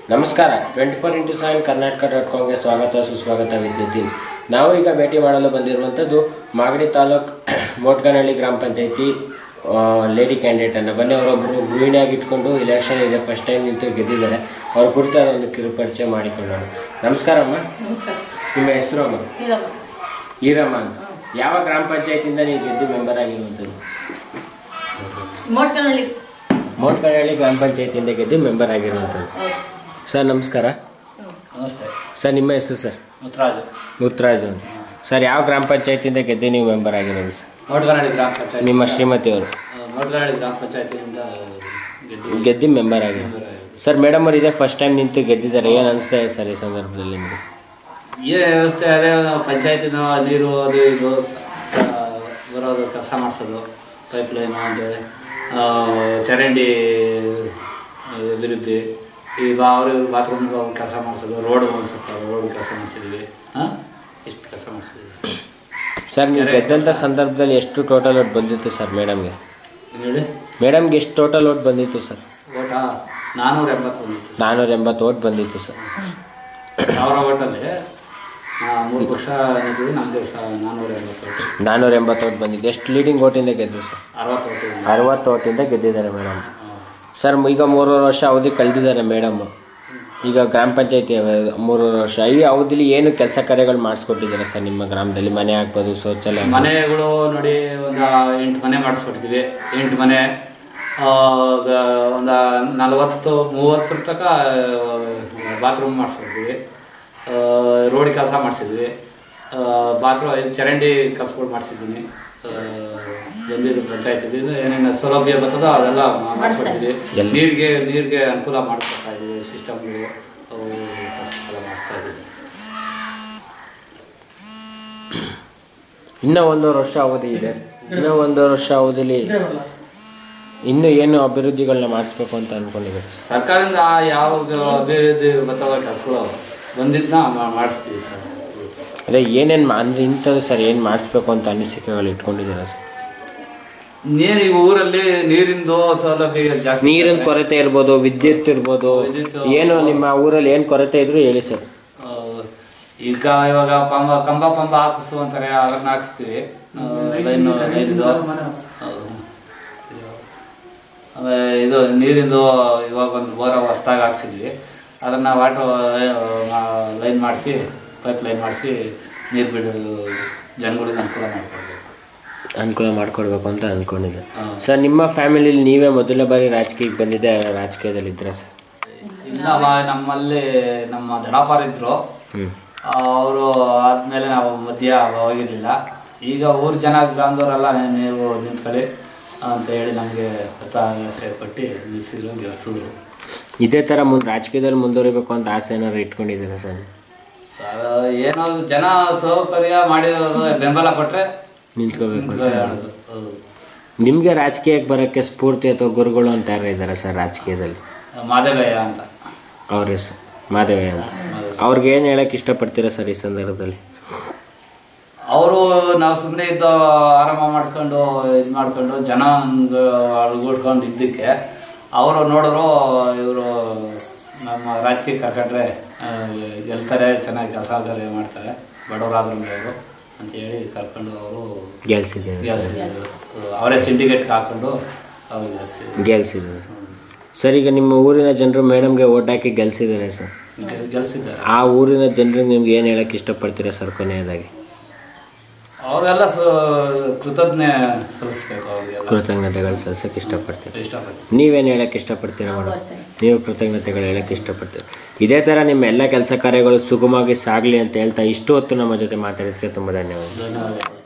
ನಮಸ್ಕಾರ twenty four into seven Karnataka dot ಕಾಮ್ಗೆ ಸ್ವಾಗತ ಸುಸ್ವಾಗತ ನಿತಿನ್ ನಾವು ಈಗ ಭೇಟಿ ಮಾಡಲು ಬಂದಿರುವಂಥದ್ದು ಮಾಗಡಿ ತಾಲೂಕ್ ಮೋಟ್ಗನಹಳ್ಳಿ ಗ್ರಾಮ ಪಂಚಾಯತಿ ಲೇಡಿ ಕ್ಯಾಂಡಿಡೇಟನ್ನು ಬನ್ನಿ ಅವರೊಬ್ಬರು ಗೃಹಿಣಿಯಾಗಿ ಇಟ್ಕೊಂಡು ಇಲೆಕ್ಷನ್ ಇದೆ ಫಸ್ಟ್ ಟೈಮ್ ನಿಂತು ಗೆದ್ದಿದ್ದಾರೆ ಅವ್ರ ಕುರಿತಾದ ಒಂದು ಕಿರು ಪರಿಚಯ ಮಾಡಿಕೊಳ್ಳೋಣ ನಮಸ್ಕಾರ ಅಮ್ಮ ನಮಸ್ಕಾರ ನಿಮ್ಮ ಹೆಸರು ಅಮ್ಮ ಇರಮ್ಮ ಈರಮ್ಮ ಅಂತ ಯಾವ ಗ್ರಾಮ ಪಂಚಾಯತಿಯಿಂದ ನೀವು ಗೆದ್ದು ಮೆಂಬರ್ ಆಗಿರುವಂಥದ್ದು ಮೋಟ್ಕನಹಳ್ಳಿ ಮೋಟ್ಗನಹಳ್ಳಿ ಗ್ರಾಮ ಪಂಚಾಯತಿಯಿಂದ ಗೆದ್ದು ಮೆಂಬರ್ ಆಗಿರುವಂಥದ್ದು ಹೌದು ಸರ್ ನಮಸ್ಕಾರ ನಮಸ್ತೆ ಸರ್ ನಿಮ್ಮ ಹೆಸರು ಸರ್ ಮುತ್ತರಾಜು ಮುತ್ತರಾಜು ಅಂತ ಸರ್ ಯಾವ ಗ್ರಾಮ ಪಂಚಾಯತಿಯಿಂದ ಗೆದ್ದು ನೀವು ಮೆಂಬರ್ ಆಗಿರೋದು ಸರ್ ಮೋಟ್ಗನಹಳ್ಳಿ ಗ್ರಾಮ ಪಂಚಾಯತ್ ನಿಮ್ಮ ಶ್ರೀಮತಿಯವರು ಮೋಟ್ಗನಹಳ್ಳಿ ಗ್ರಾಮ ಪಂಚಾಯತಿಯಿಂದ ಗೆದ್ದು ಗೆದ್ದು ಮೆಂಬರ್ ಆಗಿರೋದು ಸರ್ ಮೇಡಮ್ ಅವ್ರು ಇದೇ ಫಸ್ಟ್ ಟೈಮ್ ನಿಂತು ಗೆದ್ದಿದ್ದಾರೆ ಏನು ಅನಿಸ್ತಾ ಇದೆ ಸರ್ ಈ ಸಂದರ್ಭದಲ್ಲಿ ನಿಮಗೆ ಈ ವ್ಯವಸ್ಥೆ ಅದೇ ಪಂಚಾಯತಿನ ನೀರು ಅದು ಇದು ಆ, ಬರೋದು ಕೆಲಸ ಮಾಡಿಸೋದು ಪೈಪ್ ಲೈನು ಅಂದರೆ ಚರಂಡಿ ಅಭಿವೃದ್ಧಿ ಈ ಬಾ ಅವರು ಇವರು ಬಾತ್ರೂಮ್ಗೆ ಕೆಲಸ ಮಾಡಿಸೋದು ರೋಡ್ ಒಂದು ಸ್ವಲ್ಪ ರೋಡ್ ಕೆಲಸ ಮಾಡಿಸಿದ್ವಿ ಹಾಂ ಇಷ್ಟು ಕೆಲಸ ಮಾಡಿಸಿದ್ವಿ ಸರ್ ನೀವು ಗೆದ್ದಂಥ ಸಂದರ್ಭದಲ್ಲಿ ಎಷ್ಟು ಟೋಟಲ್ ಓಟ್ ಬಂದಿತ್ತು ಸರ್ ಮೇಡಮ್ಗೆ ಏನು ಹೇಳಿ ಮೇಡಮ್ಗೆ ಎಷ್ಟು ಟೋಟಲ್ ಓಟ್ ಬಂದಿತ್ತು ಸರ್ ಓಟ ನಾನ್ನೂರ ಎಂಬತ್ತು ಬಂದಿತ್ತು ಸರ್. ನಾನ್ನೂರ ಎಂಬತ್ತು ಓಟ್ ಬಂದಿತ್ತು ಸರ್ ಸಾವಿರ ಓಟಲ್ಲಿ ಮೂರು ಪಕ್ಷ ನಿಂತಿದ್ವಿ ನಮಗೆ ಸಹ ನಾನ್ನೂರ ಎಂಬತ್ತು ಓಟು ನಾನ್ನೂರ ಎಂಬತ್ತು ಓಟ್ ಬಂದಿತ್ತು ಎಷ್ಟು ಲೀಡಿಂಗ್ ಓಟಿಂದ ಗೆದ್ದರು ಸರ್ ಅರವತ್ತು ಓಟು ಬಂದಿದೆ. ಅರವತ್ತು ಓಟಿಂದ ಗೆದ್ದಿದ್ದಾರೆ ಮೇಡಮ್ ಹಾ. ಸರ್ ಈಗ ಮೂರುವರೆ ವರ್ಷ ಅವಧಿ ಕಳೆದಿದ್ದಾರೆ ಮೇಡಮ್ ಈಗ ಗ್ರಾಮ ಪಂಚಾಯತಿ ಮೂರುವರೆ ವರ್ಷ ಈ ಅವಧಿಲಿ ಏನು ಕೆಲಸ ಕಾರ್ಯಗಳು ಮಾಡಿಸ್ಕೊಟ್ಟಿದ್ದಾರೆ ಸರ್ ನಿಮ್ಮ ಗ್ರಾಮದಲ್ಲಿ ಮನೆ ಹಾಕ್ಬೋದು ಶೌಚಾಲಯ ಮನೆಗಳು ನೋಡಿ ಒಂದು ಎಂಟು ಮನೆ ಮಾಡಿಸ್ಬಿಟ್ಟಿದ್ವಿ ಎಂಟು ಮನೆ ಆ, ಗ- ಒಂದು ನಲವತ್ತು ಮೂವತ್ತರ ತನಕ ಬಾತ್ರೂಮ್ ಮಾಡಿಸ್ಬಿಟ್ಟಿದ್ವಿ ರೋಡ್ ಕೆಲಸ ಮಾಡಿಸಿದ್ವಿ ಬಾತ್ರೂಮ್ ಚರಂಡಿ ಕೆಲಸಗಳು ಮಾಡಿಸಿದ್ದೀನಿ ಬಂದಿದ್ದು ಪಂಚಾಯತಿದಿಂದ ಏನೇನು ಸೌಲಭ್ಯ ಬರ್ತದೋ ಅದೆಲ್ಲ ಮಾಡಿಸ್ಬಿಟ್ಟಿದ್ವಿ ಎಲ್ಲಿ? ನೀರಿಗೆ ನೀರಿಗೆ ಅನುಕೂಲ ಮಾಡಿಕೊಡ್ತಾ ಇದ್ದೀವಿ ಸಿಸ್ಟಮ್ಗಳು ಅವು ಕೆಲಸಗಳೆಲ್ಲ ಮಾಡಿಸ್ತಾ ಇದ್ದೀವಿ ಇನ್ನೂ ಒಂದೂವರೆ ವರ್ಷ ಅವಧಿ ಇದೆ ಇನ್ನೂ ಒಂದೂವರೆ ವರ್ಷ ಅವಧಿಲಿ ಇನ್ನೂ ಏನು ಅಭಿವೃದ್ಧಿಗಳನ್ನ ಮಾಡಿಸ್ಬೇಕು ಅಂತ ಅನ್ಕೊಂಡಿದ್ದಾರೆ ಸರ್ಕಾರದಿಂದ ಯಾವ ಅಭಿವೃದ್ಧಿ ಬರ್ತಾವ ಕೆಲಸಗಳು ಬಂದಿದ್ದನ್ನ ಮಾ- ಮಾಡಿಸ್ತೀವಿ ಸರ್ ಅದೇ ಏನೇನು ಅಂದರೆ ಇಂಥದ್ದು ಸರ್ ಏನು ಮಾಡಿಸ್ಬೇಕು ಅಂತ ಅನಿಸಿಕೆಗಳು ಇಟ್ಕೊಂಡಿದ್ದೀರಾ ಸರ್ ನೀರು ಈ ಊರಲ್ಲಿ ನೀರಿಂದು ಸೌಲಭ್ಯ ಜಾಸ್ತಿ ನೀರಿನ ಕೊರತೆ ಇರ್ಬೋದು ವಿದ್ಯುತ್ ಇರ್ಬೋದು ವಿದ್ಯುತ್ ಏನು ನಿಮ್ಮ ಊರಲ್ಲಿ ಏನು ಕೊರತೆ ಇದ್ರೂ ಹೇಳಿ ಸರ್ ಆ, ಈಗ ಇವಾಗ ಪಂಬ ಕಂಬ ಪಂಬ ಹಾಕಿಸು ಅಂತಾರೆ ಅದನ್ನ ಹಾಕಿಸ್ತೀವಿ ಆ, ಲೈನ್ ಲೈನ್ದು ಹೌದು. ಆಮೇಲೆ ಇದು ನೀರಿಂದು ಇವಾಗ ಒಂದು ಬೋರ ಹೊಸ್ದಾಗಿ ಹಾಕ್ಸಿದ್ವಿ ಅದನ್ನು ವಾಟರ್ ಲೈನ್ ಮಾಡಿಸಿ ಪೈಪ್ ಲೈನ್ ಮಾಡಿಸಿ ನೀರು ಬಿಡು ಜನಗಳಿಗೆ ಅನುಕೂಲ ಮಾಡಿಕೊಡ್ಬೇಕು ಅನುಕೂಲ ಮಾಡಿಕೊಡ್ಬೇಕು ಅಂತ ಅಂದ್ಕೊಂಡಿದ್ದೆ ಹಾ. ಸರ್ ನಿಮ್ಮ ಫ್ಯಾಮಿಲಿಲಿ ನೀವೇ ಮೊದಲನೇ ಬಾರಿ ರಾಜಕೀಯಕ್ಕೆ ಬಂದಿದ್ದೆ ರಾಜಕೀಯದಲ್ಲಿ ಇದ್ರ ಸರ್ ಇಲ್ಲ ಮ- ನಮ್ಮಲ್ಲಿ ನಮ್ಮ ದಡಪಾರ ಇದ್ರು ಹ್ಞೂ ಅವರು ಆದಮೇಲೆ ನಾವು ಮಧ್ಯ ಹೋಗಿರಲಿಲ್ಲ ಈಗ ಊರು ಜನ ಗ್ರಾಮದವರೆಲ್ಲ ನೀವು ನಿಂತ್ಕೊಳ್ಳಿ ಅಂತ ಹೇಳಿ ನಮಗೆ ಒತ್ತಾಯ ಕೊಟ್ಟು ನಿಲ್ಲಿಸಿದ್ರು ಗೆಲ್ಸಿದ್ರು ಇದೇ ಥರ ಮುಂದೆ ರಾಜಕೀಯದಲ್ಲಿ ಮುಂದುವರಿಬೇಕು ಅಂತ ಆಸೆ ಏನಾದ್ರು ಇಟ್ಕೊಂಡಿದ್ದೀರಾ ಸರ್ ಸರ್ ಏನೋ ಜನ ಸೌಕರ್ಯ ಮಾಡಿರೋದು ಬೆಂಬಲ ಕೊಟ್ಟರೆ ನಿಂತ್ಕೋಬೇಕು ಅಂತ ಆಡೋದು ಹೌದು. ನಿಮಗೆ ರಾಜಕೀಯಕ್ಕೆ ಬರೋಕ್ಕೆ ಸ್ಫೂರ್ತಿ ಅಥವಾ ಗುರುಗಳು ಅಂತ ಯಾರು ಇದ್ದಾರೆ ಸರ್ ರಾಜಕೀಯದಲ್ಲಿ ಮಾದೇವಯ್ಯ ಅಂತ ಅವ್ರ ಹೆಸರು ಮಾಧವಯ್ಯ ಅಂತ ಅವ್ರಿಗೆ ಏನು ಹೇಳಕ್ಕೆ ಇಷ್ಟಪಡ್ತೀರಾ ಸರ್ ಈ ಸಂದರ್ಭದಲ್ಲಿ ಅವರು ನಾವು ಸುಮ್ಮನೆ ಇದ್ದ ಆರಂಭ ಮಾಡ್ಕೊಂಡು ಇದು ಮಾಡ್ಕೊಂಡು ಜನ ಅಳ್ಗೂಡ್ಕೊಂಡು ಇದ್ದಕ್ಕೆ ಅವರು ನೋಡಿದ್ರು ಇವರು ನಮ್ಮ ರಾಜಕೀಯ ಕರ್ಕೊಂಡ್ರೆ ಆ, ಗೆಲ್ತಾರೆ ಚೆನ್ನಾಗಿ ಕೆಲಸ ಕಾರ್ಯ ಮಾಡ್ತಾರೆ ಬಡವರಾದ್ರೂ ಅವರು ಅಂತ ಹೇಳಿ ಕರ್ಕೊಂಡು ಅವರು ಗೆಲ್ಸಿದ್ದೀರಾ ಗೆಲ್ಸಿದ್ರು ಅವರೇ ಸಿಂಡಿಕೇಟ್ಗೆ ಹಾಕೊಂಡು ಅವ್ರು ಗೆಲ್ಸಿದ್ರು ಗೆಲ್ಸಿದ್ದೀರಾ ಸರ್ ಸರ್ ಈಗ ನಿಮ್ಮ ಊರಿನ ಜನರು ಮೇಡಮ್ಗೆ ಓಟ್ ಹಾಕಿ ಗೆಲ್ಸಿದ್ದಾರೆ ಸರ್ ಗೆಲ್- ಗೆಲ್ಸಿದ್ದಾರೆ ಆ ಊರಿನ ಜನರಿಗೆ ನಿಮ್ಗೆ ಏನು ಹೇಳಕ್ಕೆ ಇಷ್ಟಪಡ್ತೀರಾ ಸರ್ ಕೊನೆಯದಾಗಿ ಅವರೆಲ್ಲ ಸ ಕೃತಜ್ಞೆ ಸಲ್ಲಿಸ್ಬೇಕು ಅವ್ರಿಗೆಲ್ಲ ಕೃತಜ್ಞತೆಗಳು ಸಲ್ಸಕ್ಕೆ ಇಷ್ಟಪಡ್ತೀರಾ ಇಷ್ಟಪಡ್ತೀನಿ ನೀವೇನು ಹೇಳಕ್ಕೆ ಇಷ್ಟಪಡ್ತೀರಾ ಮೇಡಮ್ ನೀವು ಕೃತಜ್ಞತೆಗಳು ಹೇಳಕ್ಕೆ ಇಷ್ಟಪಡ್ತೀರಾ ಇದೇ ಥರ ನಿಮ್ಮ ಎಲ್ಲ ಕೆಲಸ ಕಾರ್ಯಗಳು ಸುಗಮವಾಗಿ ಸಾಗಲಿ ಅಂತ ಹೇಳ್ತಾ ಇಷ್ಟು ಹೊತ್ತು ನಮ್ಮ ಜೊತೆ ಮಾತಾಡೋದಕ್ಕೆ ತುಂಬ ಧನ್ಯವಾದ ಧನ್ಯವಾದ